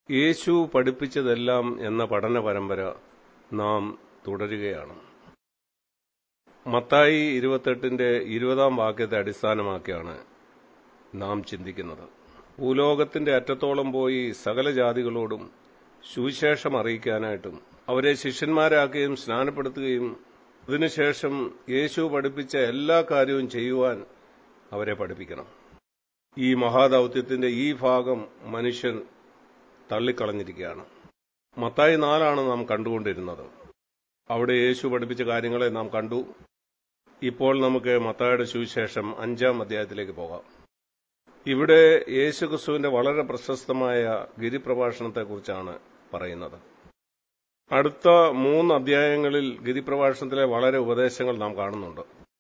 യേശു പഠിപ്പിച്ചതെല്ലാം എന്ന പഠന പരമ്പര നാം തുടരുകയാണ് മത്തായി ഇരുപത്തെട്ടിന്റെ ഇരുപതാം വാക്യത്തെ അടിസ്ഥാനമാക്കിയാണ് നാം ചിന്തിക്കുന്നത് ഭൂലോകത്തിന്റെ അറ്റത്തോളം പോയി സകല ജാതികളോടും സുവിശേഷം അറിയിക്കാനായിട്ടും അവരെ ശിഷ്യന്മാരാക്കുകയും സ്നാനപ്പെടുത്തുകയും അതിനുശേഷം യേശു പഠിപ്പിച്ച എല്ലാ കാര്യവും ചെയ്യുവാൻ അവരെ പഠിപ്പിക്കണം ഈ മഹാദൌത്യത്തിന്റെ ഈ ഭാഗം മനുഷ്യൻ തള്ളിക്കളഞ്ഞിരിക്കുകയാണ് മത്തായി നാലാണ് നാം കണ്ടുകൊണ്ടിരുന്നത് അവിടെ യേശു പഠിപ്പിച്ച കാര്യങ്ങളെ നാം കണ്ടു ഇപ്പോൾ നമുക്ക് മത്തായുടെ സുവിശേഷം അഞ്ചാം അധ്യായത്തിലേക്ക് പോകാം ഇവിടെ യേശു ക്രിസ്തുവിന്റെ വളരെ പ്രശസ്തമായ ഗിരിപ്രഭാഷണത്തെക്കുറിച്ചാണ് പറയുന്നത് അടുത്ത മൂന്ന് അധ്യായങ്ങളിൽ ഗിരിപ്രഭാഷണത്തിലെ വളരെ ഉപദേശങ്ങൾ നാം കാണുന്നുണ്ട്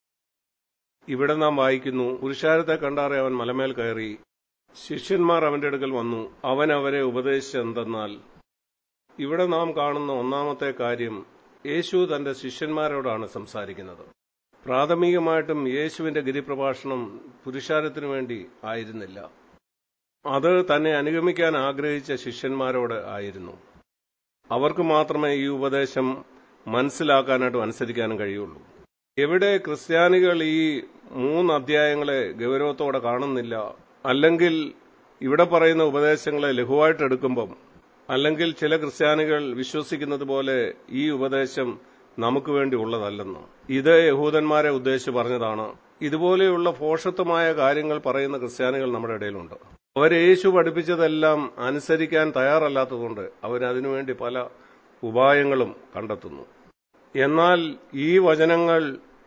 ഇവിടെ നാം വായിക്കുന്നു പുരുഷാരത്തെ കണ്ടാറെ അവൻ മലമേൽ കയറി ശിഷ്യന്മാർ അവന്റെ അടുക്കൽ വന്നു അവൻ അവരെ ഉപദേശിച്ചെന്തെന്നാൽ ഇവിടെ നാം കാണുന്ന ഒന്നാമത്തെ കാര്യം യേശു തന്റെ ശിഷ്യന്മാരോടാണ് സംസാരിക്കുന്നത് പ്രാഥമികമായിട്ടും യേശുവിന്റെ ഗിരിപ്രഭാഷണം പുരുഷാരത്തിനു വേണ്ടി ആയിരുന്നില്ല അത് തന്നെ അനുഗമിക്കാൻ ആഗ്രഹിച്ച ശിഷ്യന്മാരോട് ആയിരുന്നു അവർക്ക് മാത്രമേ ഈ ഉപദേശം മനസ്സിലാക്കാനായിട്ടും അനുസരിക്കാനും കഴിയുള്ളൂ എവിടെ ക്രിസ്ത്യാനികൾ ഈ മൂന്ന് അധ്യായങ്ങളെ ഗൗരവത്തോടെ കാണുന്നില്ല അല്ലെങ്കിൽ ഇവിടെ പറയുന്ന ഉപദേശങ്ങളെ ലഘുവായിട്ട് എടുക്കുമ്പം അല്ലെങ്കിൽ ചില ക്രിസ്ത്യാനികൾ വിശ്വസിക്കുന്നത് പോലെ ഈ ഉപദേശം നമുക്ക് വേണ്ടി ഉള്ളതല്ലെന്ന് ഇത് യഹൂദന്മാരെ ഉദ്ദേശിച്ച് പറഞ്ഞതാണ് ഇതുപോലെയുള്ള പോഷത്വമായ കാര്യങ്ങൾ പറയുന്ന ക്രിസ്ത്യാനികൾ നമ്മുടെ ഇടയിലുണ്ട് അവർ യേശു പഠിപ്പിച്ചതെല്ലാം അനുസരിക്കാൻ തയ്യാറല്ലാത്തതുകൊണ്ട് അവരതിനുവേണ്ടി പല ഉപായങ്ങളും കണ്ടെത്തുന്നു എന്നാൽ ഈ വചനങ്ങൾ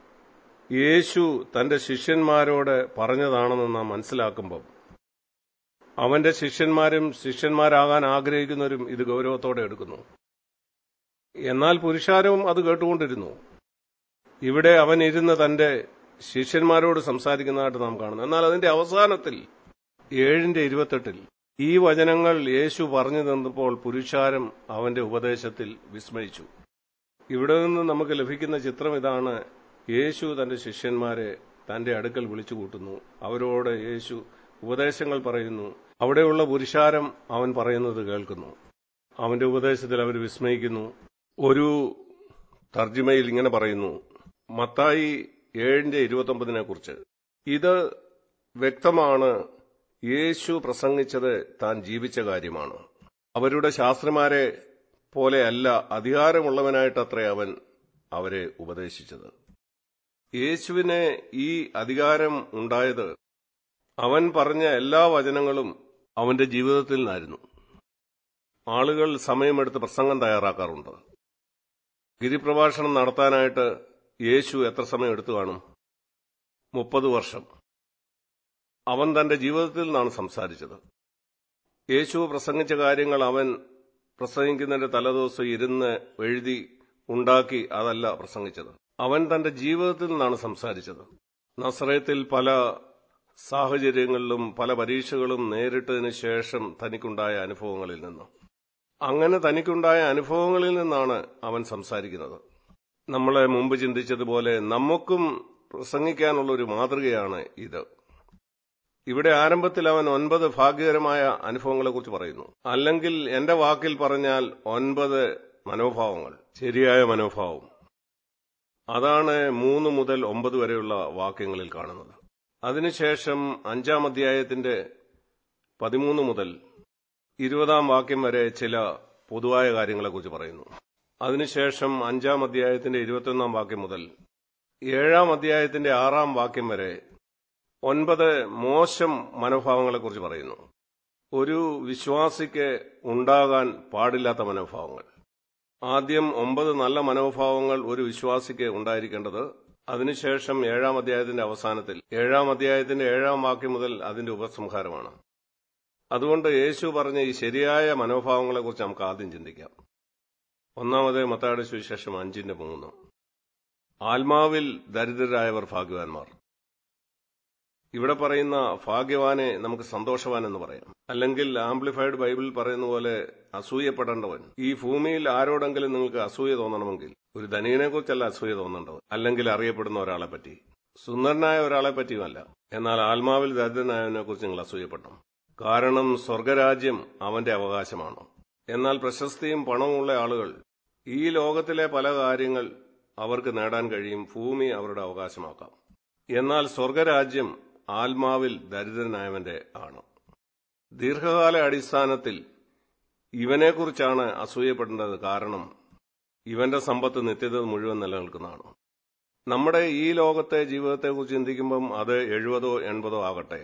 യേശു തന്റെ ശിഷ്യന്മാരോട് പറഞ്ഞതാണെന്ന് നാം മനസ്സിലാക്കുമ്പോൾ അവന്റെ ശിഷ്യന്മാരും ശിഷ്യന്മാരാകാൻ ആഗ്രഹിക്കുന്നവരും ഇത് ഗൗരവത്തോടെ എടുക്കുന്നു എന്നാൽ പുരുഷാരവും അത് കേട്ടുകൊണ്ടിരുന്നു ഇവിടെ അവൻ ഇരുന്ന് തന്റെ ശിഷ്യന്മാരോട് സംസാരിക്കുന്നതായിട്ട് നാം കാണുന്നു എന്നാൽ അതിന്റെ അവസാനത്തിൽ ഏഴിന്റെ ഇരുപത്തെട്ടിൽ ഈ വചനങ്ങൾ യേശു പറഞ്ഞു തന്നപ്പോൾ പുരുഷാരം അവന്റെ ഉപദേശത്തിൽ വിസ്മയിച്ചു ഇവിടെ നിന്ന് നമുക്ക് ലഭിക്കുന്ന ചിത്രം ഇതാണ് യേശു തന്റെ ശിഷ്യന്മാരെ തന്റെ അടുക്കൽ വിളിച്ചു കൂട്ടുന്നു അവരോട് യേശു ഉപദേശങ്ങൾ പറയുന്നു അവിടെയുള്ള പുരുഷാരം അവൻ പറയുന്നത് കേൾക്കുന്നു അവന്റെ ഉപദേശത്തിൽ അവർ വിസ്മയിക്കുന്നു ഒരു തർജിമയിൽ ഇങ്ങനെ പറയുന്നു മത്തായി ഏഴിന്റെ ഇരുപത്തൊമ്പതിനെ കുറിച്ച് ഇത് വ്യക്തമാണ് യേശു പ്രസംഗിച്ചത് താൻ ജീവിച്ച കാര്യമാണ് അവരുടെ ശാസ്ത്രമാരെ പോലെയല്ല അധികാരമുള്ളവനായിട്ടത്രേ അവൻ അവരെ ഉപദേശിച്ചത് യേശുവിന് ഈ അധികാരം ഉണ്ടായത് അവൻ പറഞ്ഞ എല്ലാ വചനങ്ങളും അവന്റെ ജീവിതത്തിൽ നിന്നായിരുന്നു ആളുകൾ സമയമെടുത്ത് പ്രസംഗം തയ്യാറാക്കാറുണ്ട് ഗിരിപ്രഭാഷണം നടത്താനായിട്ട് യേശു എത്ര സമയം എടുത്തു കാണും മുപ്പത് വർഷം അവൻ തന്റെ ജീവിതത്തിൽ നിന്നാണ് സംസാരിച്ചത് യേശു പ്രസംഗിച്ച കാര്യങ്ങൾ അവൻ പ്രസംഗിക്കുന്നതിന്റെ തലേദിവസം ഇരുന്ന് എഴുതി ഉണ്ടാക്കി അതല്ല പ്രസംഗിച്ചത് അവൻ തന്റെ ജീവിതത്തിൽ നിന്നാണ് സംസാരിച്ചത് നസ്രയത്തിൽ പല സാഹചര്യങ്ങളിലും പല പരീക്ഷകളും നേരിട്ടതിന് ശേഷം തനിക്കുണ്ടായ അനുഭവങ്ങളിൽ നിന്ന് അങ്ങനെ തനിക്കുണ്ടായ അനുഭവങ്ങളിൽ നിന്നാണ് അവൻ സംസാരിക്കുന്നത് നമ്മളെ മുമ്പ് ചിന്തിച്ചതുപോലെ നമുക്കും പ്രസംഗിക്കാനുള്ള ഒരു മാതൃകയാണ് ഇത് ഇവിടെ ആരംഭത്തിൽ അവൻ ഒൻപത് ഭാഗ്യകരമായ അനുഭവങ്ങളെക്കുറിച്ച് പറയുന്നു അല്ലെങ്കിൽ എന്റെ വാക്കിൽ പറഞ്ഞാൽ ഒൻപത് മനോഭാവങ്ങൾ ശരിയായ മനോഭാവം അതാണ് മൂന്ന് മുതൽ ഒമ്പത് വരെയുള്ള വാക്യങ്ങളിൽ കാണുന്നത് അതിനുശേഷം അഞ്ചാം അധ്യായത്തിന്റെ പതിമൂന്ന് മുതൽ ഇരുപതാം വാക്യം വരെ ചില പൊതുവായ കാര്യങ്ങളെക്കുറിച്ച് പറയുന്നു അതിനുശേഷം അഞ്ചാം അധ്യായത്തിന്റെ ഇരുപത്തിയൊന്നാം വാക്യം മുതൽ ഏഴാം അധ്യായത്തിന്റെ ആറാം വാക്യം വരെ ഒൻപത് മോശം മനോഭാവങ്ങളെക്കുറിച്ച് പറയുന്നു ഒരു വിശ്വാസിക്ക് ഉണ്ടാകാൻ പാടില്ലാത്ത മനോഭാവങ്ങൾ ആദ്യം ഒമ്പത് നല്ല മനോഭാവങ്ങൾ ഒരു വിശ്വാസിക്ക് ഉണ്ടായിരിക്കേണ്ടത് അതിനുശേഷം ഏഴാം അധ്യായത്തിന്റെ അവസാനത്തിൽ ഏഴാം അധ്യായത്തിന്റെ ഏഴാം വാക്യം മുതൽ അതിന്റെ ഉപസംഹാരമാണ് അതുകൊണ്ട് യേശു പറഞ്ഞ ഈ ശരിയായ മനോഭാവങ്ങളെക്കുറിച്ച് നമുക്ക് ആദ്യം ചിന്തിക്കാം ഒന്നാമത് മത്തായുടെ സുവിശേഷം അഞ്ചിന്റെ മൂന്ന് ആത്മാവിൽ ദരിദ്രരായവർ ഭാഗ്യവാന്മാർ ഇവിടെ പറയുന്ന ഭാഗ്യവാനെ നമുക്ക് സന്തോഷവാൻ എന്ന് പറയാം അല്ലെങ്കിൽ ആംപ്ലിഫൈഡ് ബൈബിളിൽ പറയുന്ന പോലെ അസൂയപ്പെടേണ്ടവൻ ഈ ഭൂമിയിൽ ആരോടെങ്കിലും നിങ്ങൾക്ക് അസൂയ തോന്നണമെങ്കിൽ ഒരു ധനികനെ കുറിച്ചല്ല അസൂയ തോന്നേണ്ടത് അല്ലെങ്കിൽ അറിയപ്പെടുന്ന ഒരാളെ പറ്റി സുന്ദരനായ ഒരാളെ പറ്റിയുമല്ല എന്നാൽ ആത്മാവിൽ ദരിദ്രനായവനെ കുറിച്ച് നിങ്ങൾ അസൂയപ്പെടണം കാരണം സ്വർഗരാജ്യം അവന്റെ അവകാശമാണ് എന്നാൽ പ്രശസ്തിയും പണവുമുള്ള ആളുകൾ ഈ ലോകത്തിലെ പല കാര്യങ്ങൾ അവർക്ക് നേടാൻ കഴിയും ഭൂമി അവരുടെ അവകാശമാക്കാം എന്നാൽ സ്വർഗരാജ്യം ആത്മാവിൽ ദരിദ്രനായവന്റെ ആണ് ദീർഘകാല അടിസ്ഥാനത്തിൽ ഇവനെക്കുറിച്ചാണ് അസൂയപ്പെടേണ്ടത് കാരണം ഇവന്റെ സമ്പത്ത് നിത്യത മുഴുവൻ നിലനിൽക്കുന്നതാണ് നമ്മുടെ ഈ ലോകത്തെ ജീവിതത്തെക്കുറിച്ച് ചിന്തിക്കുമ്പം അത് എഴുപതോ എൺപതോ ആകട്ടെ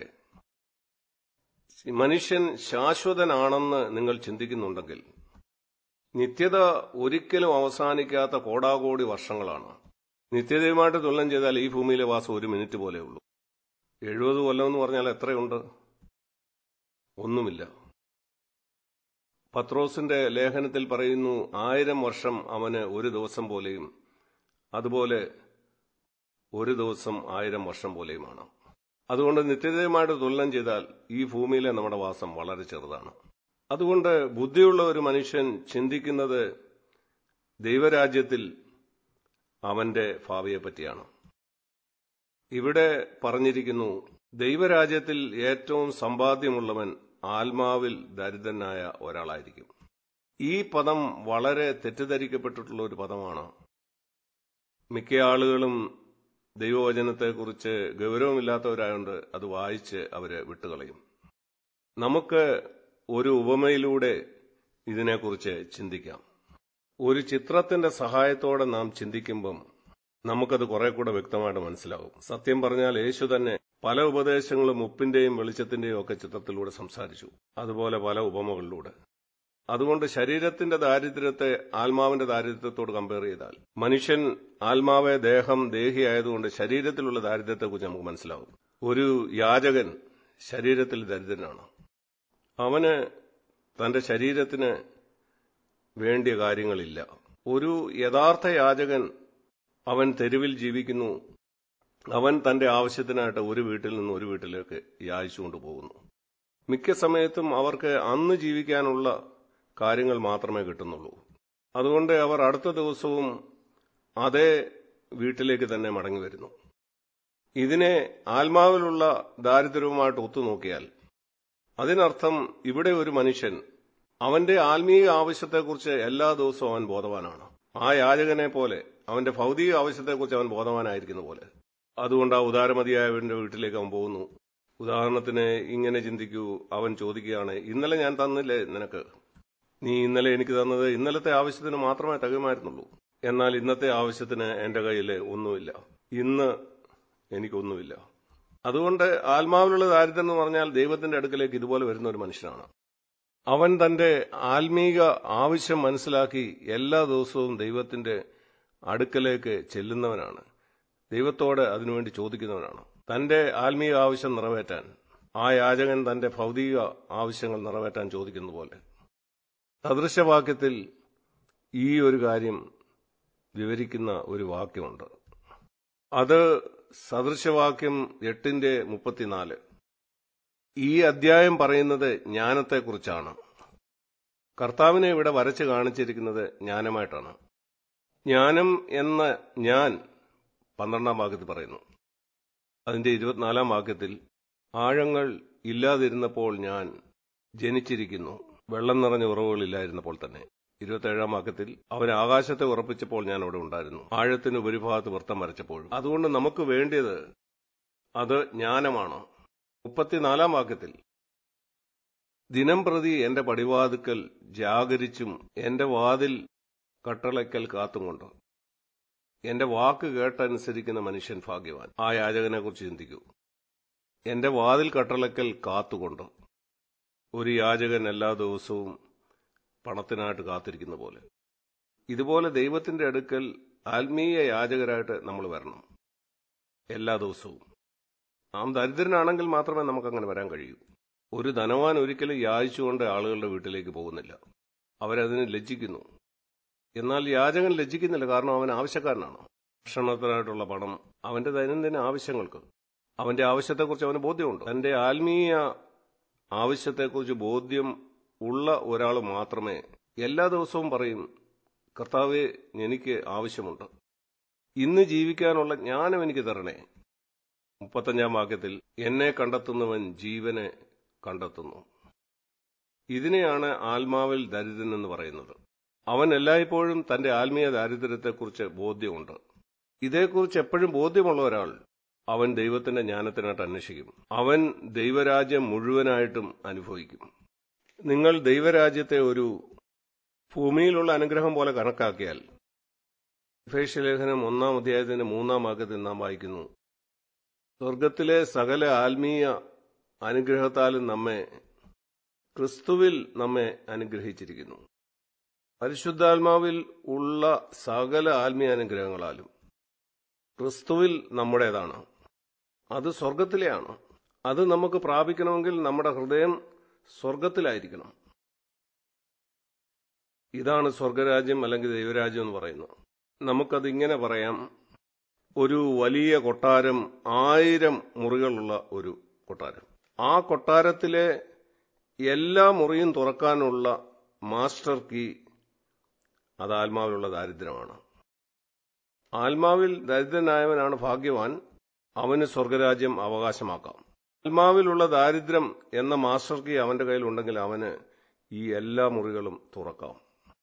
മനുഷ്യൻ ശാശ്വതനാണെന്ന് നിങ്ങൾ ചിന്തിക്കുന്നുണ്ടെങ്കിൽ നിത്യത ഒരിക്കലും അവസാനിക്കാത്ത കോടാകോടി വർഷങ്ങളാണ് നിത്യതയുമായിട്ട് തുലനം ചെയ്താൽ ഈ ഭൂമിയിലെ വാസം ഒരു മിനിറ്റ് പോലെയുള്ളൂ എഴുപത് കൊല്ലം എന്ന് പറഞ്ഞാൽ എത്രയുണ്ട് ഒന്നുമില്ല പത്രോസിന്റെ ലേഖനത്തിൽ പറയുന്നു ആയിരം വർഷം അവന് ഒരു ദിവസം പോലെയും അതുപോലെ ഒരു ദിവസം ആയിരം വർഷം പോലെയുമാണ് അതുകൊണ്ട് നിത്യതയുമായിട്ട് തുലനം ചെയ്താൽ ഈ ഭൂമിയിലെ നമ്മുടെ വാസം വളരെ ചെറുതാണ് അതുകൊണ്ട് ബുദ്ധിയുള്ള ഒരു മനുഷ്യൻ ചിന്തിക്കുന്നത് ദൈവരാജ്യത്തിൽ അവന്റെ ഭാവിയെ പറ്റിയാണ് ഇവിടെ പറഞ്ഞിരിക്കുന്നു ദൈവരാജ്യത്തിൽ ഏറ്റവും സമ്പാദ്യമുള്ളവൻ ആത്മാവിൽ ദരിദ്രനായ ഒരാളായിരിക്കും ഈ പദം വളരെ തെറ്റിദ്ധരിക്കപ്പെട്ടിട്ടുള്ള ഒരു പദമാണ് മിക്ക ആളുകളും ദൈവവചനത്തെക്കുറിച്ച് ഗൗരവമില്ലാത്തവരായതുകൊണ്ട് അത് വായിച്ച് അവര് വിട്ടുകളയും നമുക്ക് ഒരു ഉപമയിലൂടെ ഇതിനെക്കുറിച്ച് ചിന്തിക്കാം ഒരു ചിത്രത്തിന്റെ സഹായത്തോടെ നാം ചിന്തിക്കുമ്പം നമുക്കത് കുറെ കൂടെ വ്യക്തമായിട്ട് മനസ്സിലാവും സത്യം പറഞ്ഞാൽ യേശു തന്നെ പല ഉപദേശങ്ങളും ഉപ്പിന്റെയും വെളിച്ചത്തിന്റെയും ഒക്കെ ചിത്രത്തിലൂടെ സംസാരിച്ചു അതുപോലെ പല ഉപമകളിലൂടെ അതുകൊണ്ട് ശരീരത്തിന്റെ ദാരിദ്ര്യത്തെ ആത്മാവിന്റെ ദാരിദ്ര്യത്തോട് കമ്പയർ ചെയ്താൽ മനുഷ്യൻ ആത്മാവെ ദേഹം ദേഹിയായതുകൊണ്ട് ശരീരത്തിലുള്ള ദാരിദ്ര്യത്തെക്കുറിച്ച് നമുക്ക് മനസ്സിലാവും ഒരു യാചകൻ ശരീരത്തിൽ ദരിദ്രനാണ് അവന് തന്റെ ശരീരത്തിന് വേണ്ടിയ കാര്യങ്ങളില്ല ഒരു യഥാർത്ഥ യാചകൻ അവൻ തെരുവിൽ ജീവിക്കുന്നു അവൻ തന്റെ ആവശ്യത്തിനായിട്ട് ഒരു വീട്ടിൽ നിന്ന് ഒരു വീട്ടിലേക്ക് യാചിച്ചുകൊണ്ട് പോകുന്നു മിക്ക സമയത്തും അവർക്ക് അന്ന് ജീവിക്കാനുള്ള കാര്യങ്ങൾ മാത്രമേ കിട്ടുന്നുള്ളൂ അതുകൊണ്ട് അവർ അടുത്ത ദിവസവും അതേ വീട്ടിലേക്ക് തന്നെ മടങ്ങി വരുന്നു ഇതിനെ ആത്മാവിലുള്ള ദാരിദ്ര്യവുമായിട്ട് ഒത്തുനോക്കിയാൽ അതിനർത്ഥം ഇവിടെ ഒരു മനുഷ്യൻ അവന്റെ ആത്മീയ ആവശ്യത്തെക്കുറിച്ച് എല്ലാ ദിവസവും അവൻ ബോധവാനാണ് ആ യാചകനെ പോലെ അവന്റെ ഭൗതിക ആവശ്യത്തെക്കുറിച്ച് അവൻ ബോധവാനായിരിക്കുന്ന പോലെ അതുകൊണ്ട് ആ ഉദാരമതിയായവന്റെ വീട്ടിലേക്ക് അവൻ പോകുന്നു ഉദാഹരണത്തിന് ഇങ്ങനെ ചിന്തിക്കൂ അവൻ ചോദിക്കുകയാണ് ഇന്നലെ ഞാൻ തന്നില്ലേ നിനക്ക് നീ ഇന്നലെ എനിക്ക് തന്നത് ഇന്നലത്തെ ആവശ്യത്തിന് മാത്രമേ തികമായിരുന്നുള്ളൂ എന്നാൽ ഇന്നത്തെ ആവശ്യത്തിന് എന്റെ കയ്യിൽ ഒന്നുമില്ല ഇന്ന് എനിക്കൊന്നുമില്ല അതുകൊണ്ട് ആത്മാവിലുള്ള ദാരിദ്ര്യം എന്ന് പറഞ്ഞാൽ ദൈവത്തിന്റെ അടുക്കലേക്ക് ഇതുപോലെ വരുന്ന ഒരു മനുഷ്യനാണ് അവൻ തന്റെ ആത്മീക ആവശ്യം മനസ്സിലാക്കി എല്ലാ ദിവസവും ദൈവത്തിന്റെ അടുക്കലേക്ക് ചെല്ലുന്നവനാണ് ദൈവത്തോട് അതിനുവേണ്ടി ചോദിക്കുന്നവനാണ് തന്റെ ആത്മീയ ആവശ്യം നിറവേറ്റാൻ ആ യാചകൻ തന്റെ ഭൗതിക ആവശ്യങ്ങൾ നിറവേറ്റാൻ ചോദിക്കുന്ന പോലെ സദൃശവാക്യത്തിൽ ഈ ഒരു കാര്യം വിവരിക്കുന്ന ഒരു വാക്യമുണ്ട് അത് സദൃശവാക്യം എട്ടിന്റെ മുപ്പത്തിനാല് ഈ അധ്യായം പറയുന്നത് ജ്ഞാനത്തെക്കുറിച്ചാണ് കർത്താവിനെ ഇവിടെ വരച്ച് കാണിച്ചിരിക്കുന്നത് ജ്ഞാനമായിട്ടാണ് ജ്ഞാനം എന്ന ഞാൻ പന്ത്രണ്ടാം വാക്യത്തിൽ പറയുന്നു അതിന്റെ ഇരുപത്തിനാലാം വാക്യത്തിൽ ആഴങ്ങൾ ഇല്ലാതിരുന്നപ്പോൾ ഞാൻ ജനിച്ചിരിക്കുന്നു വെള്ളം നിറഞ്ഞ ഉറവുകളില്ലായിരുന്നപ്പോൾ തന്നെ ഇരുപത്തേഴാം വാക്യത്തിൽ അവൻ ആകാശത്തെ ഉറപ്പിച്ചപ്പോൾ ഞാൻ അവിടെ ഉണ്ടായിരുന്നു ആഴത്തിന് ഉപരിഭാഗത്ത് വൃത്തം വരച്ചപ്പോഴും അതുകൊണ്ട് നമുക്ക് വേണ്ടിയത് അത് ജ്ഞാനമാണ് മുപ്പത്തിനാലാം വാക്യത്തിൽ ദിനം പ്രതി എന്റെ പടിവാതുക്കൽ ജാഗരിച്ചും എന്റെ വാതിൽ കട്ടളയ്ക്കൽ കാത്തുകൊണ്ട് എന്റെ വാക്ക് കേട്ടനുസരിക്കുന്ന മനുഷ്യൻ ഭാഗ്യവാൻ ആ യാചകനെ കുറിച്ച് ചിന്തിക്കൂ എന്റെ വാതിൽ കട്ടളയ്ക്കൽ കാത്തുകൊണ്ട് ഒരു യാചകൻ എല്ലാ ദിവസവും പണത്തിനായിട്ട് കാത്തിരിക്കുന്ന പോലെ ഇതുപോലെ ദൈവത്തിന്റെ അടുക്കൽ ആത്മീയ യാചകരായിട്ട് നമ്മൾ വരണം എല്ലാ ദിവസവും നാം ദരിദ്രനാണെങ്കിൽ മാത്രമേ നമുക്കങ്ങനെ വരാൻ കഴിയൂ ഒരു ധനവാൻ ഒരിക്കലും യാചിച്ചുകൊണ്ട് ആളുകളുടെ വീട്ടിലേക്ക് പോകുന്നില്ല അവരതിന് ലജ്ജിക്കുന്നു എന്നാൽ യാചകൻ ലജ്ജിക്കുന്നില്ല കാരണം അവൻ ആവശ്യക്കാരനാണ് ഭക്ഷണത്തിനായിട്ടുള്ള പണം അവന്റെ ദൈനംദിന ആവശ്യങ്ങൾക്ക് അവന്റെ ആവശ്യത്തെക്കുറിച്ച് അവന് ബോധ്യമുണ്ട് തന്റെ ആത്മീയ ആവശ്യത്തെക്കുറിച്ച് ബോധ്യം ഉള്ള ഒരാൾ മാത്രമേ എല്ലാ ദിവസവും പറയും കർത്താവെ എനിക്ക് ആവശ്യമുണ്ട് ഇന്ന് ജീവിക്കാനുള്ള ജ്ഞാനം എനിക്ക് തരണേ മുപ്പത്തഞ്ചാം വാക്യത്തിൽ എന്നെ കണ്ടെത്തുന്നവൻ ജീവനെ കണ്ടെത്തുന്നു ഇതിനെയാണ് ആത്മാവിൽ ദരിദ്രൻ എന്ന് പറയുന്നത് അവൻ എല്ലായ്പ്പോഴും തന്റെ ആത്മീയ ദാരിദ്ര്യത്തെക്കുറിച്ച് ബോധ്യമുണ്ട് ഇതേക്കുറിച്ച് എപ്പോഴും ബോധ്യമുള്ള ഒരാൾ അവൻ ദൈവത്തിന്റെ ജ്ഞാനത്തിനായിട്ട് അന്വേഷിക്കും അവൻ ദൈവരാജ്യം മുഴുവനായിട്ടും അനുഭവിക്കും നിങ്ങൾ ദൈവരാജ്യത്തെ ഒരു ഭൂമിയിലുള്ള അനുഗ്രഹം പോലെ കണക്കാക്കിയാൽ ലേഖനം ഒന്നാം അധ്യായത്തിന്റെ മൂന്നാം ഭാഗത്തിൽ നാം വായിക്കുന്നു സ്വർഗത്തിലെ സകല ആത്മീയ അനുഗ്രഹത്താലും നമ്മെ ക്രിസ്തുവിൽ നമ്മെ അനുഗ്രഹിച്ചിരിക്കുന്നു പരിശുദ്ധാത്മാവിൽ ഉള്ള സകല ആത്മീയ അനുഗ്രഹങ്ങളാലും ക്രിസ്തുവിൽ നമ്മുടേതാണ് അത് സ്വർഗത്തിലെയാണ് അത് നമുക്ക് പ്രാപിക്കണമെങ്കിൽ നമ്മുടെ ഹൃദയം സ്വർഗത്തിലായിരിക്കണം ഇതാണ് സ്വർഗരാജ്യം അല്ലെങ്കിൽ ദൈവരാജ്യം എന്ന് പറയുന്നത് നമുക്കത് ഇങ്ങനെ പറയാം ഒരു വലിയ കൊട്ടാരം ആയിരം മുറികളുള്ള ഒരു കൊട്ടാരം ആ കൊട്ടാരത്തിലെ എല്ലാ മുറിയും തുറക്കാനുള്ള മാസ്റ്റർ കീ അത് ആത്മാവിലുള്ള ദാരിദ്ര്യമാണ് ആത്മാവിൽ ദരിദ്രനായവനാണ് ഭാഗ്യവാൻ അവന് സ്വർഗരാജ്യം അവകാശമാക്കാം ആത്മാവിലുള്ള ദാരിദ്ര്യം എന്ന മാസ്റ്റർ കീ അവന്റെ കയ്യിൽ ഉണ്ടെങ്കിൽ അവന് ഈ എല്ലാ മുറികളും തുറക്കാം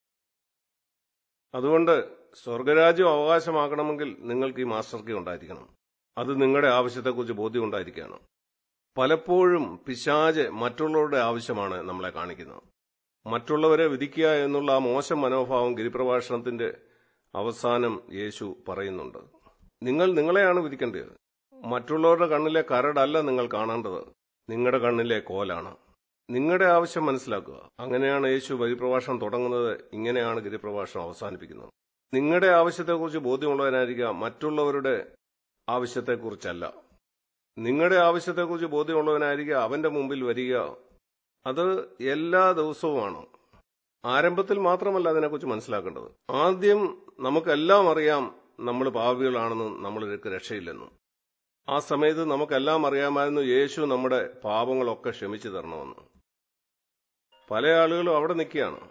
അതുകൊണ്ട് സ്വർഗരാജ്യം അവകാശമാക്കണമെങ്കിൽ നിങ്ങൾക്ക് ഈ മാസ്റ്റർ കീ ഉണ്ടായിരിക്കണം അത് നിങ്ങളുടെ ആവശ്യത്തെക്കുറിച്ച് ബോധ്യം ഉണ്ടായിരിക്കുകയാണ് പലപ്പോഴും പിശാജ് മറ്റുള്ളവരുടെ ആവശ്യമാണ് നമ്മളെ കാണിക്കുന്നത് മറ്റുള്ളവരെ വിധിക്കുക എന്നുള്ള ആ മോശം മനോഭാവം ഗിരിപ്രഭാഷണത്തിന്റെ അവസാനം യേശു പറയുന്നുണ്ട് നിങ്ങൾ നിങ്ങളെയാണ് വിധിക്കേണ്ടത് മറ്റുള്ളവരുടെ കണ്ണിലെ കരടല്ല നിങ്ങൾ കാണേണ്ടത് നിങ്ങളുടെ കണ്ണിലെ കോലാണ് നിങ്ങളുടെ ആവശ്യം മനസ്സിലാക്കുക അങ്ങനെയാണ് യേശു ബലിപ്രഭാഷണം തുടങ്ങുന്നത് ഇങ്ങനെയാണ് ഗിരിപ്രഭാഷണം അവസാനിപ്പിക്കുന്നത് നിങ്ങളുടെ ആവശ്യത്തെക്കുറിച്ച് ബോധ്യമുള്ളവനായിരിക്കുക മറ്റുള്ളവരുടെ ആവശ്യത്തെക്കുറിച്ചല്ല നിങ്ങളുടെ ആവശ്യത്തെക്കുറിച്ച് ബോധ്യമുള്ളവനായിരിക്കുക അവന്റെ മുമ്പിൽ വരിക അത് എല്ലാ ദിവസവുമാണ് ആരംഭത്തിൽ മാത്രമല്ല അതിനെക്കുറിച്ച് മനസ്സിലാക്കേണ്ടത് ആദ്യം നമുക്കെല്ലാം അറിയാം നമ്മൾ പാപികളാണെന്നും നമ്മൾക്ക് രക്ഷയില്ലെന്നും ആ സമയത്ത് നമുക്കെല്ലാം അറിയാമായിരുന്നു യേശു നമ്മുടെ പാപങ്ങളൊക്കെ ക്ഷമിച്ചു തരണമെന്ന് പല ആളുകളും അവിടെ നിൽക്കുകയാണ്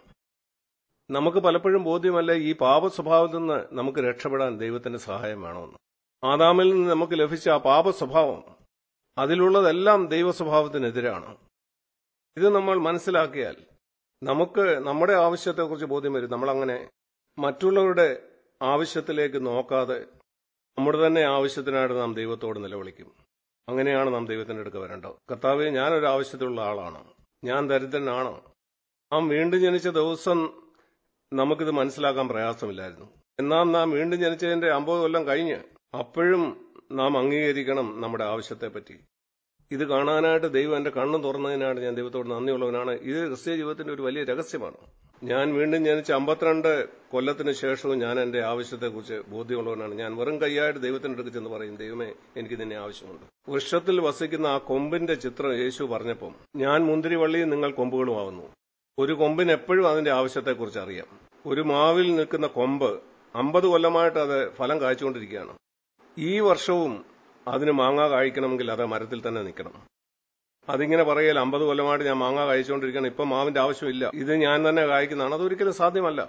നമുക്ക് പലപ്പോഴും ബോധ്യമല്ല ഈ പാപ സ്വഭാവത്തിൽ നിന്ന് നമുക്ക് രക്ഷപ്പെടാൻ ദൈവത്തിന്റെ സഹായം വേണമെന്ന് ആദാമിൽ നിന്ന് നമുക്ക് ലഭിച്ച ആ പാപ സ്വഭാവം അതിലുള്ളതെല്ലാം ദൈവ സ്വഭാവത്തിനെതിരാണ് ഇത് നമ്മൾ മനസ്സിലാക്കിയാൽ നമുക്ക് നമ്മുടെ ആവശ്യത്തെക്കുറിച്ച് ബോധ്യം വരും നമ്മളങ്ങനെ മറ്റുള്ളവരുടെ ആവശ്യത്തിലേക്ക് നോക്കാതെ നമ്മുടെ തന്നെ ആവശ്യത്തിനായിട്ട് നാം ദൈവത്തോട് നിലവിളിക്കും അങ്ങനെയാണ് നാം ദൈവത്തിന്റെ അടുക്ക് വരേണ്ടത് കർത്താവെ ഞാനൊരു ആവശ്യത്തിലുള്ള ആളാണ് ഞാൻ ദരിദ്രനാണ് നാം വീണ്ടും ജനിച്ച ദിവസം നമുക്കിത് മനസ്സിലാക്കാൻ പ്രയാസമില്ലായിരുന്നു എന്നാൽ നാം വീണ്ടും ജനിച്ചതിന്റെ അമ്പത് കൊല്ലം കഴിഞ്ഞ് അപ്പോഴും നാം അംഗീകരിക്കണം നമ്മുടെ ആവശ്യത്തെപ്പറ്റി ഇത് കാണാനായിട്ട് ദൈവം എന്റെ കണ്ണു തുറന്നതിനായിട്ട് ഞാൻ ദൈവത്തോട് നന്ദിയുള്ളവനാണ് ഇത് ക്രിസ്ത്യ ജീവിതത്തിന്റെ ഒരു വലിയ രഹസ്യമാണ് ഞാൻ വീണ്ടും ജനിച്ച അമ്പത്തിരണ്ട് കൊല്ലത്തിന് ശേഷവും ഞാൻ എന്റെ ആവശ്യത്തെക്കുറിച്ച് ബോധ്യമുള്ളവനാണ് ഞാൻ വെറും കൈയായിട്ട് ദൈവത്തിന്റെ അടുത്ത് ചെന്ന് പറയും ദൈവമേ എനിക്ക് നിന്നെ ആവശ്യമുണ്ട് വൃക്ഷത്തിൽ വസിക്കുന്ന ആ കൊമ്പിന്റെ ചിത്രം യേശു പറഞ്ഞപ്പം ഞാൻ മുന്തിരിവള്ളിയും നിങ്ങൾ കൊമ്പുകളുമാവുന്നു ഒരു കൊമ്പിന് എപ്പോഴും അതിന്റെ ആവശ്യത്തെക്കുറിച്ച് അറിയാം ഒരു മാവിൽ നിൽക്കുന്ന കൊമ്പ് അമ്പത് കൊല്ലമായിട്ട് അത് ഫലം കായ്ച്ചുകൊണ്ടിരിക്കുകയാണ് ഈ വർഷവും അതിന് മാങ്ങ കായ്ക്കണമെങ്കിൽ അത് മരത്തിൽ തന്നെ നിൽക്കണം അതിങ്ങനെ പറയൽ അമ്പത് കൊല്ലമായിട്ട് ഞാൻ മാങ്ങ കഴിച്ചുകൊണ്ടിരിക്കണം ഇപ്പം മാവിന്റെ ആവശ്യമില്ല ഇത് ഞാൻ തന്നെ കായ്ക്കുന്നതാണ് അതൊരിക്കലും സാധ്യമല്ല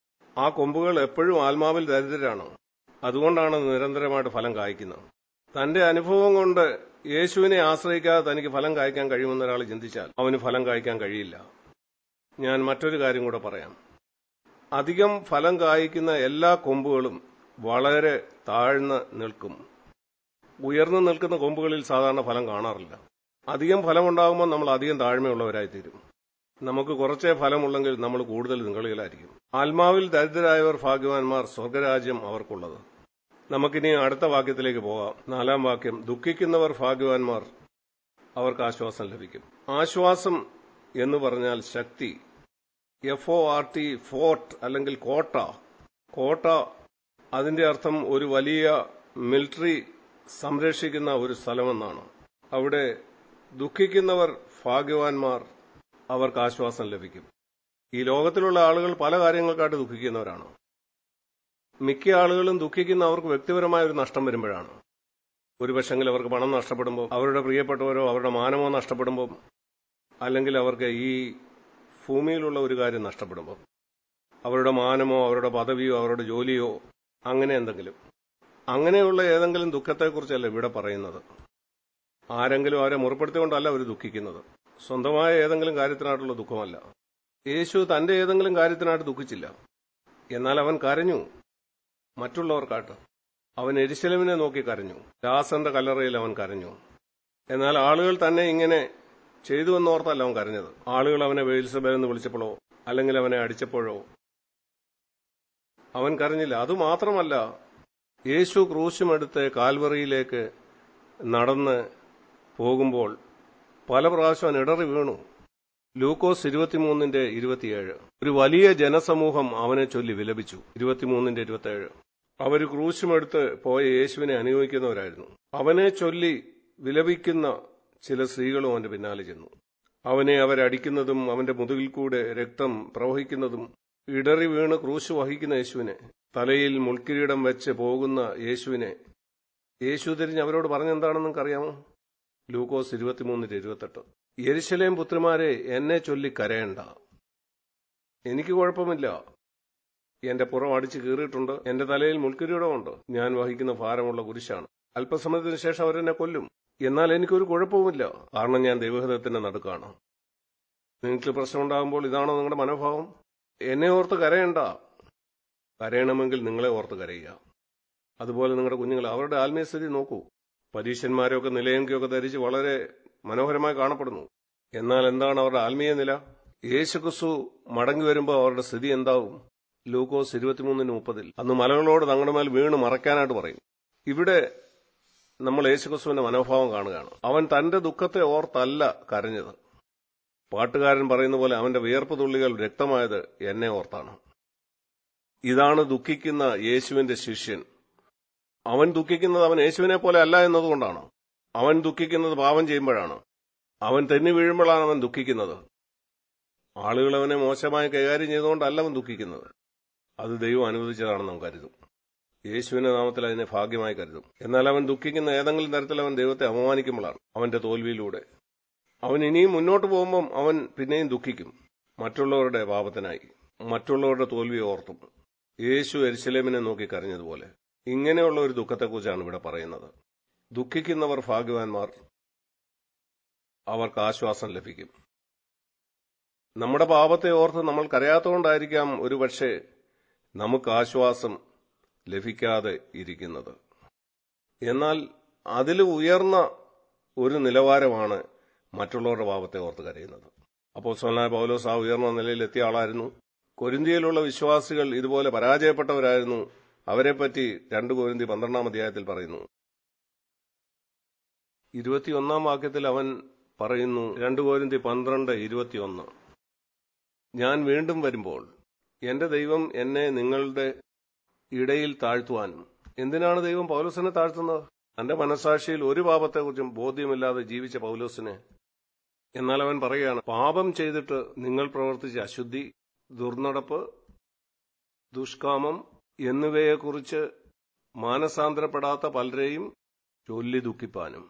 ആ കൊമ്പുകൾ എപ്പോഴും ആത്മാവിൽ ദരിദ്രരാണ് അതുകൊണ്ടാണ് നിരന്തരമായിട്ട് ഫലം കായ്ക്കുന്നത് തന്റെ അനുഭവം കൊണ്ട് യേശുവിനെ ആശ്രയിക്കാതെ തനിക്ക് ഫലം കായ്ക്കാൻ കഴിയുമെന്ന് ഒരാൾ ചിന്തിച്ചാൽ അവന് ഫലം കായ്ക്കാൻ കഴിയില്ല ഞാൻ മറ്റൊരു കാര്യം കൂടെ പറയാം അധികം ഫലം കായ്ക്കുന്ന എല്ലാ കൊമ്പുകളും വളരെ താഴ്ന്ന് നിൽക്കും ഉയർന്നു നിൽക്കുന്ന കൊമ്പുകളിൽ സാധാരണ ഫലം കാണാറില്ല അധികം ഫലമുണ്ടാകുമ്പോൾ നമ്മൾ അധികം താഴ്മയുള്ളവരായി തീരും നമുക്ക് കുറച്ചേ ഫലമുള്ളെങ്കിൽ നമ്മൾ കൂടുതൽ നിങ്ങളിലായിരിക്കും ആത്മാവിൽ ദരിദ്രരായവർ ഭാഗ്യവാന്മാർ സ്വർഗരാജ്യം അവർക്കുള്ളത് നമുക്കിനി അടുത്ത വാക്യത്തിലേക്ക് പോകാം നാലാം വാക്യം ദുഃഖിക്കുന്നവർ ഭാഗ്യവാന്മാർ അവർക്ക് ആശ്വാസം ലഭിക്കും ആശ്വാസം എന്ന് പറഞ്ഞാൽ ശക്തി F O R T fort അല്ലെങ്കിൽ കോട്ട കോട്ട അതിന്റെ അർത്ഥം ഒരു വലിയ മിലിറ്ററി സംരക്ഷിക്കുന്ന ഒരു സ്ഥലമെന്നാണ് അവിടെ ദുഃഖിക്കുന്നവർ ഭാഗ്യവാന്മാർ അവർക്ക് ആശ്വാസം ലഭിക്കും ഈ ലോകത്തിലുള്ള ആളുകൾ പല കാര്യങ്ങൾക്കായിട്ട് ദുഃഖിക്കുന്നവരാണ് മിക്ക ആളുകളും ദുഃഖിക്കുന്ന അവർക്ക് വ്യക്തിപരമായ ഒരു നഷ്ടം വരുമ്പോഴാണ് ഒരു പക്ഷെങ്കിൽ അവർക്ക് പണം നഷ്ടപ്പെടുമ്പോൾ അവരുടെ പ്രിയപ്പെട്ടവരോ അവരുടെ മാനമോ നഷ്ടപ്പെടുമ്പോൾ അല്ലെങ്കിൽ അവർക്ക് ഈ ഭൂമിയിലുള്ള ഒരു കാര്യം നഷ്ടപ്പെടുമ്പോൾ അവരുടെ മാനമോ അവരുടെ പദവിയോ അവരുടെ ജോലിയോ അങ്ങനെ എന്തെങ്കിലും അങ്ങനെയുള്ള ഏതെങ്കിലും ദുഃഖത്തെക്കുറിച്ചല്ല ഇവിടെ പറയുന്നത് ആരെങ്കിലും അവരെ മുറിപ്പെടുത്തിക്കൊണ്ടല്ല അവർ ദുഃഖിക്കുന്നത് സ്വന്തമായ ഏതെങ്കിലും കാര്യത്തിനായിട്ടുള്ള ദുഃഖമല്ല യേശു തന്റെ ഏതെങ്കിലും കാര്യത്തിനായിട്ട് ദുഃഖിച്ചില്ല എന്നാൽ അവൻ കരഞ്ഞു മറ്റുള്ളവർക്കായിട്ട് അവൻ എരിശലമിനെ നോക്കി കരഞ്ഞു ലാസന്റെ കല്ലറയിൽ അവൻ കരഞ്ഞു എന്നാൽ ആളുകൾ തന്നെ ഇങ്ങനെ ചെയ്തു എന്നോർത്തല്ല അവൻ കരഞ്ഞത് ആളുകൾ അവനെ വെയിൽസബേലെന്ന് വിളിച്ചപ്പോഴോ അല്ലെങ്കിൽ അവനെ അടിച്ചപ്പോഴോ അവൻ കരഞ്ഞില്ല അതുമാത്രമല്ല യേശു ക്രൂശുമെടുത്ത് കാൽവറിയിലേക്ക് നടന്ന് പോകുമ്പോൾ പല പ്രാവശ്യം അവൻ ഇടറി വീണു ലൂക്കോസ് ഇരുപത്തിമൂന്നിന്റെ ഇരുപത്തിയേഴ് ഒരു വലിയ ജനസമൂഹം അവനെ ചൊല്ലി വിലപിച്ചു ഇരുപത്തിമൂന്നിന്റെ ഇരുപത്തിയേഴ് അവർ ക്രൂശുമെടുത്ത് പോയ യേശുവിനെ അനുഭവിക്കുന്നവരായിരുന്നു അവനെ ചൊല്ലി വിലപിക്കുന്ന ചില സ്ത്രീകളും അവന്റെ പിന്നാലെ ചെന്നു അവനെ അവരടിക്കുന്നതും അവന്റെ മുതുകിൽ കൂടെ രക്തം പ്രവഹിക്കുന്നതും ഇടറി വീണ് ക്രൂശ് വഹിക്കുന്ന യേശുവിനെ തലയിൽ മുൾക്കിരീടം വെച്ച് പോകുന്ന യേശുവിനെ യേശു തിരിഞ്ഞ് അവരോട് പറഞ്ഞെന്താണെന്ന് നിങ്ങൾക്കറിയാമോ ലൂക്കോസ് ഇരുപത്തിമൂന്നിന്റെ ഇരുപത്തെട്ട് യെരുശലേം പുത്രിമാരെ എന്നെ ചൊല്ലി കരയണ്ട എനിക്ക് കുഴപ്പമില്ല എന്റെ പുറം അടിച്ചു കീറിയിട്ടുണ്ട് എന്റെ തലയിൽ മുൾക്കിരീടമുണ്ട് ഞാൻ വഹിക്കുന്ന ഭാരമുള്ള കുരിശാണ് അല്പസമയത്തിന് ശേഷം അവരെന്നെ കൊല്ലും എന്നാൽ എനിക്കൊരു കുഴപ്പവുമില്ല കാരണം ഞാൻ ദൈവഹിതത്തിന്റെ നടുക്കാണ് നിങ്ങൾക്ക് പ്രശ്നമുണ്ടാകുമ്പോൾ ഇതാണോ നിങ്ങളുടെ മനോഭാവം എന്നെ ഓർത്ത് കരയണ്ട കരയണമെങ്കിൽ നിങ്ങളെ ഓർത്ത് കരയുക അതുപോലെ നിങ്ങളുടെ കുഞ്ഞുങ്ങൾ അവരുടെ ആത്മീയസ്ഥിതി നോക്കൂ പരീക്ഷന്മാരൊക്കെ നിലയങ്കിയൊക്കെ ധരിച്ച് വളരെ മനോഹരമായി കാണപ്പെടുന്നു എന്നാൽ എന്താണ് അവരുടെ ആത്മീയ നില യേശുക്രിസ്തു മടങ്ങി വരുമ്പോൾ അവരുടെ സ്ഥിതി എന്താവും ലൂക്കോസ് ഇരുപത്തിമൂന്നിന് മുപ്പതിൽ അന്ന് മലകളോട് തങ്ങളുടെ മേൽ വീണ് മറയ്ക്കാനായിട്ട് പറയും ഇവിടെ നമ്മൾ യേശുക്രിസ്തുവിന്റെ മനോഭാവം കാണുകയാണ് അവൻ തന്റെ ദുഃഖത്തെ ഓർത്തല്ല കരഞ്ഞത് പാട്ടുകാരൻ പറയുന്ന പോലെ അവന്റെ വിയർപ്പ് തുള്ളികൾ രക്തമായത് എന്നെ ഓർത്താണ് ഇതാണ് ദുഃഖിക്കുന്ന യേശുവിന്റെ ശിഷ്യൻ അവൻ ദുഃഖിക്കുന്നത് അവൻ യേശുവിനെ പോലെ അല്ല എന്നതുകൊണ്ടാണ് അവൻ ദുഃഖിക്കുന്നത് പാപം ചെയ്യുമ്പോഴാണ് അവൻ തെന്നി വീഴുമ്പോഴാണ് അവൻ ദുഃഖിക്കുന്നത് ആളുകൾ അവനെ മോശമായി കൈകാര്യം ചെയ്തുകൊണ്ടല്ല അവൻ ദുഃഖിക്കുന്നത് അത് ദൈവം അനുവദിച്ചതാണെന്ന് നാം കരുതും യേശുവിന്റെ നാമത്തിൽ അതിനെ ഭാഗ്യമായി കരുതും എന്നാൽ അവൻ ദുഃഖിക്കുന്ന ഏതെങ്കിലും തരത്തിൽ അവൻ ദൈവത്തെ അപമാനിക്കുമ്പോഴാണ് അവന്റെ തോൽവിയിലൂടെ അവൻ ഇനിയും മുന്നോട്ട് പോകുമ്പം അവൻ പിന്നെയും ദുഃഖിക്കും മറ്റുള്ളവരുടെ പാപത്തിനായി മറ്റുള്ളവരുടെ തോൽവി ഓർത്തും യേശു എരിശലേമിനെ നോക്കി കരഞ്ഞതുപോലെ ഇങ്ങനെയുള്ള ഒരു ദുഃഖത്തെക്കുറിച്ചാണ് ഇവിടെ പറയുന്നത് ദുഃഖിക്കുന്നവർ ഭാഗ്യവാന്മാർ അവർക്ക് ആശ്വാസം ലഭിക്കും നമ്മുടെ പാപത്തെ ഓർത്ത് നമ്മൾ കരയാത്തതുകൊണ്ടായിരിക്കാം ഒരുപക്ഷെ നമുക്ക് ആശ്വാസം ലഭിക്കാതെ ഇരിക്കുന്നത് എന്നാൽ അതിൽ ഉയർന്ന ഒരു നിലവാരമാണ് മറ്റുള്ളവരുടെ പാപത്തെ ഓർത്ത് കരയുന്നത് അപ്പോൾ സോനായ പൗലോസ് ആ ഉയർന്ന നിലയിൽ എത്തിയ ആളായിരുന്നു കൊരിന്തിയിലുള്ള വിശ്വാസികൾ ഇതുപോലെ പരാജയപ്പെട്ടവരായിരുന്നു അവരെപ്പറ്റി രണ്ട് കോരിന്തി പന്ത്രണ്ടാം അധ്യായത്തിൽ പറയുന്നു ഇരുപത്തിയൊന്നാം വാക്യത്തിൽ അവൻ പറയുന്നു രണ്ട് കോരിന്തി പന്ത്രണ്ട് ഇരുപത്തിയൊന്ന് ഞാൻ വീണ്ടും വരുമ്പോൾ എന്റെ ദൈവം എന്നെ നിങ്ങളുടെ ഇടയിൽ താഴ്ത്തുവാനും എന്തിനാണ് ദൈവം പൗലോസിനെ താഴ്ത്തുന്നത് തന്റെ മനസാക്ഷിയിൽ ഒരു പാപത്തെക്കുറിച്ചും ബോധ്യമില്ലാതെ ജീവിച്ച പൗലോസിനെ എന്നാൽ അവൻ പറയുകയാണ് പാപം ചെയ്തിട്ട് നിങ്ങൾ പ്രവർത്തിച്ച അശുദ്ധി ദുർനടപ്പ് ദുഷ്കാമം എന്നിവയെക്കുറിച്ച് മാനസാന്തരപ്പെടാത്ത പലരെയും ചൊല്ലി ദുഃഖിപ്പാനും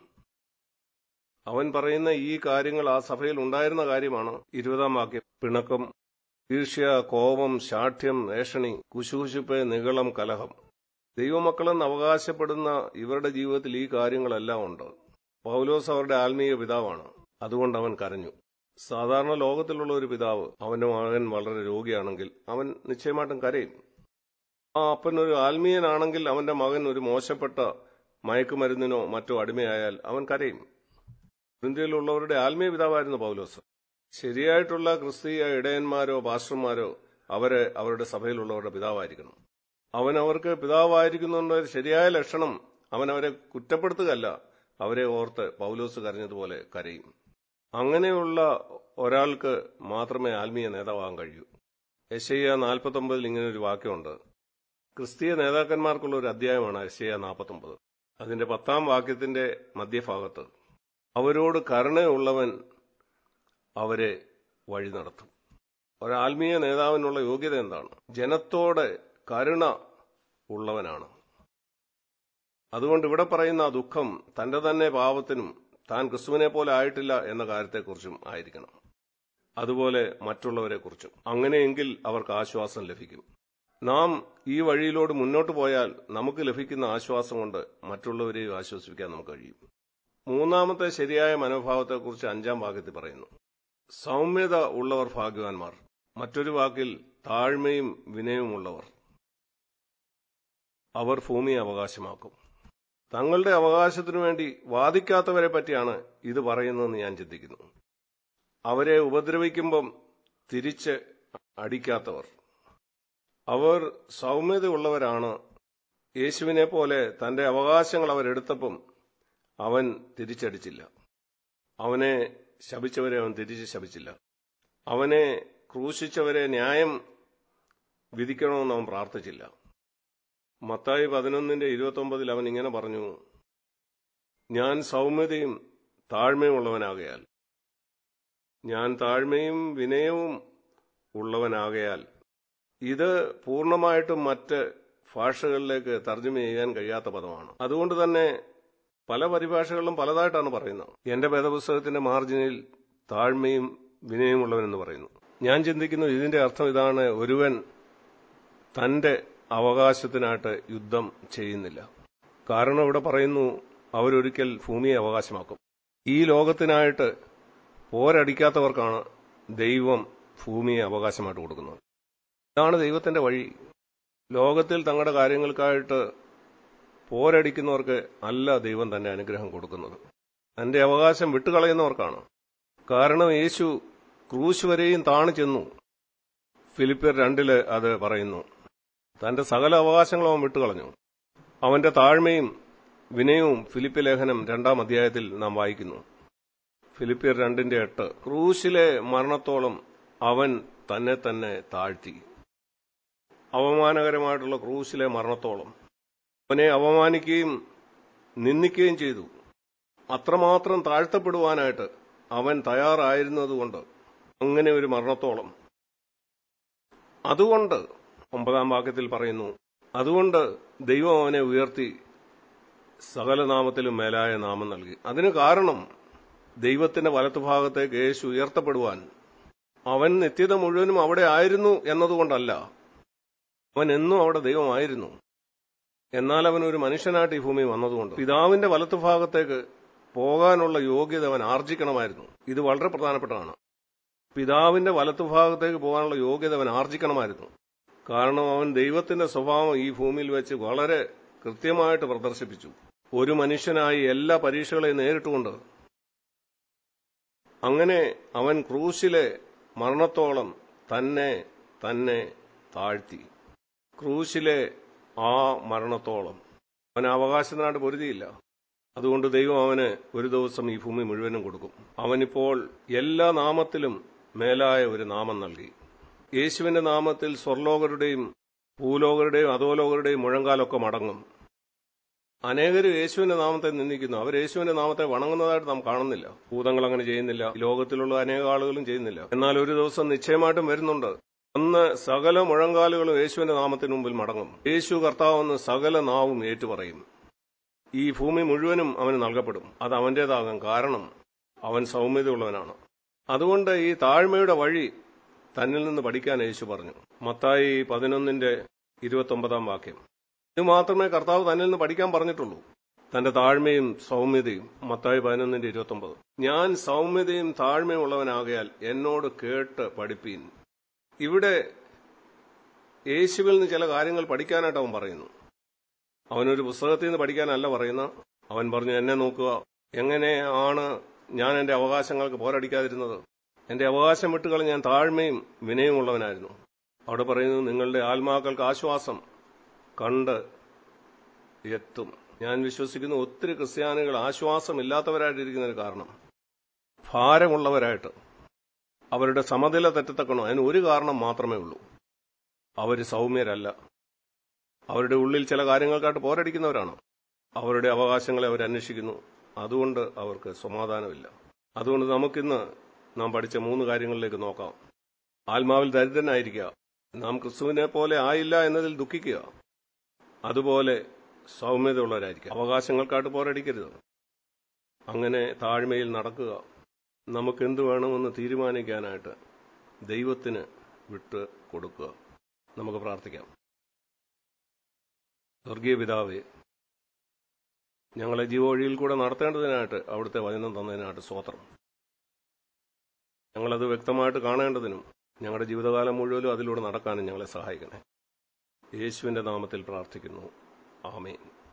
അവൻ പറയുന്ന ഈ കാര്യങ്ങൾ ആ സഭയിൽ ഉണ്ടായിരുന്ന കാര്യമാണ് ഇരുപതാം വാക്യം പിണക്കം ഈർഷ്യ കോപം ശാഠ്യം ഏഷണി കുശുകുശുപ്പ് നികളം കലഹം ദൈവമക്കളെന്ന് അവകാശപ്പെടുന്ന ഇവരുടെ ജീവിതത്തിൽ ഈ കാര്യങ്ങളെല്ലാം ഉണ്ട് പൗലോസ് അവരുടെ ആത്മീയ പിതാവാണ് അതുകൊണ്ട് അവൻ കരഞ്ഞു സാധാരണ ലോകത്തിലുള്ള ഒരു പിതാവ് അവന്റെ മകൻ വളരെ രോഗിയാണെങ്കിൽ അവൻ നിശ്ചയമായിട്ടും കരയും ആ അപ്പൻ ഒരു ആത്മീയനാണെങ്കിൽ അവന്റെ മകൻ ഒരു മോശപ്പെട്ട മയക്കുമരുന്നിനോ മറ്റോ അടിമയായാൽ അവൻ കരയും ഇന്ത്യയിലുള്ളവരുടെ ആത്മീയ പിതാവായിരുന്നു പൗലോസ് ശരിയായിട്ടുള്ള ക്രിസ്തീയ ഇടയന്മാരോ പാസ്റ്റർമാരോ അവരെ അവരുടെ സഭയിലുള്ളവരുടെ പിതാവായിരിക്കണം അവൻ അവർക്ക് പിതാവായിരിക്കുന്നുണ്ട് ശരിയായ ലക്ഷണം അവൻ അവരെ കുറ്റപ്പെടുത്തുകയല്ല അവരെ ഓർത്ത് പൗലോസ് കരഞ്ഞതുപോലെ കരയും അങ്ങനെയുള്ള ഒരാൾക്ക് മാത്രമേ ആത്മീയ നേതാവാകാൻ കഴിയൂ യശയ്യ നാൽപ്പത്തൊമ്പതിൽ ഇങ്ങനെ ഒരു വാക്യമുണ്ട് ക്രിസ്തീയ നേതാക്കന്മാർക്കുള്ള ഒരു അധ്യായമാണ് യശയ്യ നാൽപ്പത്തൊമ്പത് അതിന്റെ പത്താം വാക്യത്തിന്റെ മധ്യഭാഗത്ത് അവരോട് കരുണയുള്ളവൻ അവരെ വഴി നടത്തും ഒരാത്മീയ നേതാവിനുള്ള യോഗ്യത എന്താണ് ജനത്തോട് കരുണ ഉള്ളവനാണ് അതുകൊണ്ട് ഇവിടെ പറയുന്ന ആ ദുഃഖം തന്റെ തന്നെ പാപത്തിനും താൻ ക്രിസ്തുവിനെ പോലെ ആയിട്ടില്ല എന്ന കാര്യത്തെക്കുറിച്ചും ആയിരിക്കണം അതുപോലെ മറ്റുള്ളവരെക്കുറിച്ചും അങ്ങനെയെങ്കിൽ അവർക്ക് ആശ്വാസം ലഭിക്കും നാം ഈ വഴിയിലൂടെ മുന്നോട്ട് പോയാൽ നമുക്ക് ലഭിക്കുന്ന ആശ്വാസം കൊണ്ട് മറ്റുള്ളവരെയും ആശ്വസിപ്പിക്കാൻ നമുക്ക് കഴിയും മൂന്നാമത്തെ ശരിയായ മനോഭാവത്തെക്കുറിച്ച് അഞ്ചാം ഭാഗത്തിൽ പറയുന്നു സൗമ്യത ഉള്ളവർ ഭാഗ്യവാന്മാർ മറ്റൊരു വാക്കിൽ താഴ്മയും വിനയവും ഉള്ളവർ അവർ ഭൂമിയെ അവകാശമാക്കും തങ്ങളുടെ അവകാശത്തിനു വേണ്ടി വാദിക്കാത്തവരെ പറ്റിയാണ് ഇത് പറയുന്നതെന്ന് ഞാൻ ചിന്തിക്കുന്നു അവരെ ഉപദ്രവിക്കുമ്പം തിരിച്ച് അടിക്കാത്തവർ അവർ സൗമ്യതയുള്ളവരാണ് യേശുവിനെ പോലെ തന്റെ അവകാശങ്ങൾ അവരെടുത്തപ്പം അവൻ തിരിച്ചടിച്ചില്ല അവനെ ശപിച്ചവരെ അവൻ തിരിച്ച് ശപിച്ചില്ല അവനെ ക്രൂശിച്ചവരെ ന്യായം വിധിക്കണമെന്ന് അവൻ പ്രാർത്ഥിച്ചില്ല മത്തായി പതിനൊന്നിന്റെ ഇരുപത്തൊമ്പതിൽ അവൻ ഇങ്ങനെ പറഞ്ഞു ഞാൻ സൗമ്യതയും താഴ്മയും ഉള്ളവനാകയാൽ ഞാൻ താഴ്മയും വിനയവും ഉള്ളവനാകയാൽ ഇത് പൂർണ്ണമായിട്ടും മറ്റ് ഭാഷകളിലേക്ക് തർജ്ജമ ചെയ്യാൻ കഴിയാത്ത പദമാണ് അതുകൊണ്ട് തന്നെ പല പരിഭാഷകളിലും പലതായിട്ടാണ് പറയുന്നത് എന്റെ വേദപുസ്തകത്തിന്റെ മാർജിനിൽ താഴ്മയും വിനയമുള്ളവനെന്ന് പറയുന്നു ഞാൻ ചിന്തിക്കുന്നു ഇതിന്റെ അർത്ഥം ഇതാണ് ഒരുവൻ തന്റെ അവകാശത്തിനായിട്ട് യുദ്ധം ചെയ്യുന്നില്ല കാരണം ഇവിടെ പറയുന്നു അവരൊരിക്കൽ ഭൂമിയെ അവകാശമാക്കും ഈ ലോകത്തിനായിട്ട് പോരടിക്കാത്തവർക്കാണ് ദൈവം ഭൂമിയെ അവകാശമായിട്ട് കൊടുക്കുന്നത് ഇതാണ് ദൈവത്തിന്റെ വഴി ലോകത്തിൽ തങ്ങളുടെ കാര്യങ്ങൾക്കായിട്ട് പോരടിക്കുന്നവർക്ക് അല്ല ദൈവം തന്നെ അനുഗ്രഹം കൊടുക്കുന്നത് തന്റെ അവകാശം വിട്ടുകളയുന്നവർക്കാണ് കാരണം യേശു ക്രൂശ് വരെയും താണു ചെന്നു ഫിലിപ്പിയർ രണ്ടില് അത് പറയുന്നു തന്റെ സകല അവകാശങ്ങളും അവൻ വിട്ടുകളഞ്ഞു അവന്റെ താഴ്മയും വിനയവും ഫിലിപ്പ് ലേഖനം രണ്ടാം അധ്യായത്തിൽ നാം വായിക്കുന്നു ഫിലിപ്പിയർ രണ്ടിന്റെ എട്ട് ക്രൂശിലെ മരണത്തോളം അവൻ തന്നെ തന്നെ താഴ്ത്തി അവമാനകരമായിട്ടുള്ള ക്രൂശിലെ മരണത്തോളം അവനെ അവമാനിക്കുകയും നിന്ദിക്കുകയും ചെയ്തു അത്രമാത്രം താഴ്ത്തപ്പെടുവാനായിട്ട് അവൻ തയ്യാറായിരുന്നതുകൊണ്ട് അങ്ങനെ ഒരു മരണത്തോളം അതുകൊണ്ട് ഒമ്പതാം വാക്യത്തിൽ പറയുന്നു അതുകൊണ്ട് ദൈവം അവനെ ഉയർത്തി സകല നാമത്തിലും മേലായ നാമം നൽകി അതിന് കാരണം ദൈവത്തിന്റെ വലത്തുഭാഗത്തേക്ക് യേശു ഉയർത്തപ്പെടുവാൻ അവൻ നിത്യത മുഴുവനും അവിടെ ആയിരുന്നു എന്നതുകൊണ്ടല്ല അവൻ എന്നും അവിടെ ദൈവമായിരുന്നു എന്നാൽ അവൻ ഒരു മനുഷ്യനായിട്ട് ഈ ഭൂമി വന്നതുകൊണ്ട് പിതാവിന്റെ വലത്തുഭാഗത്തേക്ക് പോകാനുള്ള യോഗ്യത അവൻ ആർജിക്കണമായിരുന്നു ഇത് വളരെ പ്രധാനപ്പെട്ടതാണ് പിതാവിന്റെ വലത്തുഭാഗത്തേക്ക് പോകാനുള്ള യോഗ്യത അവൻ ആർജിക്കണമായിരുന്നു കാരണം അവൻ ദൈവത്തിന്റെ സ്വഭാവം ഈ ഭൂമിയിൽ വെച്ച് വളരെ കൃത്യമായിട്ട് പ്രദർശിപ്പിച്ചു ഒരു മനുഷ്യനായി എല്ലാ പരീക്ഷകളെയും നേരിട്ടുകൊണ്ട് അങ്ങനെ അവൻ ക്രൂശിലെ മരണത്തോളം തന്നെ തന്നെ താഴ്ത്തി ക്രൂശിലെ ആ മരണത്തോളം അവൻ അവകാശത്തിനായിട്ട് പൊരുതിയില്ല അതുകൊണ്ട് ദൈവം അവന് ഒരു ദിവസം ഈ ഭൂമി മുഴുവനും കൊടുക്കും അവനിപ്പോൾ എല്ലാ നാമത്തിലും മേലായ ഒരു നാമം നൽകി യേശുവിന്റെ നാമത്തിൽ സ്വർലോകരുടെയും ഭൂലോകരുടെയും അധോലോകരുടെയും മുഴങ്കാലൊക്കെ മടങ്ങും അനേകരും യേശുവിന്റെ നാമത്തെ നിന്ദിക്കുന്നു അവർ യേശുവിന്റെ നാമത്തെ വണങ്ങുന്നതായിട്ട് നാം കാണുന്നില്ല ഭൂതങ്ങൾ അങ്ങനെ ചെയ്യുന്നില്ല ഈ ലോകത്തിലുള്ള അനേക ആളുകളും ചെയ്യുന്നില്ല എന്നാൽ ഒരു ദിവസം നിശ്ചയമായിട്ടും വരുന്നുണ്ട് അന്ന് സകല മുഴങ്കാലുകളും യേശുവിന്റെ നാമത്തിന് മുമ്പിൽ മടങ്ങും യേശു കർത്താവെന്ന് സകല നാവും ഏറ്റുപറയും ഈ ഭൂമി മുഴുവനും അവന് നൽകപ്പെടും അത് അവന്റേതാകാം കാരണം അവൻ സൗമ്യതയുള്ളവനാണ് അതുകൊണ്ട് ഈ താഴ്മയുടെ വഴി തന്നിൽ നിന്ന് പഠിക്കാൻ യേശു പറഞ്ഞു മത്തായി പതിനൊന്നിന്റെ ഇരുപത്തൊമ്പതാം വാക്യം ഇത് മാത്രമേ കർത്താവ് തന്നിൽ നിന്ന് പഠിക്കാൻ പറഞ്ഞിട്ടുള്ളൂ തന്റെ താഴ്മയും സൗമ്യതയും മത്തായി പതിനൊന്നിന്റെ ഇരുപത്തൊമ്പത് ഞാൻ സൗമ്യതയും താഴ്മയും ഉള്ളവനാകയാൽ എന്നോട് കേട്ട് പഠിപ്പീൻ ഇവിടെ യേശുവിൽ നിന്ന് ചില കാര്യങ്ങൾ പഠിക്കാനായിട്ട് അവൻ പറയുന്നു അവനൊരു പുസ്തകത്തിൽ നിന്ന് പഠിക്കാനല്ല പറയുന്ന അവൻ പറഞ്ഞു എന്നെ നോക്കുക എങ്ങനെയാണ് ഞാൻ എന്റെ അവകാശങ്ങൾക്ക് പോരടിക്കാതിരുന്നത് എന്റെ അവകാശം വിട്ടുകളി ഞാൻ താഴ്മയും വിനയും ഉള്ളവനായിരുന്നു അവിടെ പറയുന്നു നിങ്ങളുടെ ആത്മാക്കൾക്ക് ആശ്വാസം കണ്ട് എത്തും ഞാൻ വിശ്വസിക്കുന്നു ഒത്തിരി ക്രിസ്ത്യാനികൾ ആശ്വാസമില്ലാത്തവരായിട്ടിരിക്കുന്നതിന് കാരണം ഭാരമുള്ളവരായിട്ട് അവരുടെ സമനില തെറ്റത്തക്കണോ അതിന് ഒരു കാരണം മാത്രമേ ഉള്ളൂ അവർ സൗമ്യരല്ല അവരുടെ ഉള്ളിൽ ചില കാര്യങ്ങൾക്കായിട്ട് പോരടിക്കുന്നവരാണ് അവരുടെ അവകാശങ്ങളെ അവർ അന്വേഷിക്കുന്നു അതുകൊണ്ട് അവർക്ക് സമാധാനമില്ല അതുകൊണ്ട് നമുക്കിന്ന് നാം പഠിച്ച മൂന്ന് കാര്യങ്ങളിലേക്ക് നോക്കാം ആത്മാവിൽ ദരിദ്രനായിരിക്കുക നാം ക്രിസ്തുവിനെ പോലെ ആയില്ല എന്നതിൽ ദുഃഖിക്കുക അതുപോലെ സൗമ്യതയുള്ളവരായിരിക്കുക അവകാശങ്ങൾക്കായിട്ട് പോരടിക്കരുത് അങ്ങനെ താഴ്മയിൽ നടക്കുക നമുക്ക് എന്ത് വേണമെന്ന് തീരുമാനിക്കാനായിട്ട് ദൈവത്തിന് വിട്ട് കൊടുക്കുക നമുക്ക് പ്രാർത്ഥിക്കാം സ്വർഗീയ പിതാവേ ഞങ്ങളെ ജീവവഴിയിൽ കൂടെ നടത്തേണ്ടതിനായിട്ട് അവിടുത്തെ വചനം തന്നതിനായിട്ട് സ്വോത്രം ഞങ്ങളത് വ്യക്തമായിട്ട് കാണേണ്ടതിനും ഞങ്ങളുടെ ജീവിതകാലം മുഴുവനും അതിലൂടെ നടക്കാനും ഞങ്ങളെ സഹായിക്കണേ യേശുവിന്റെ നാമത്തിൽ പ്രാർത്ഥിക്കുന്നു ആമേൻ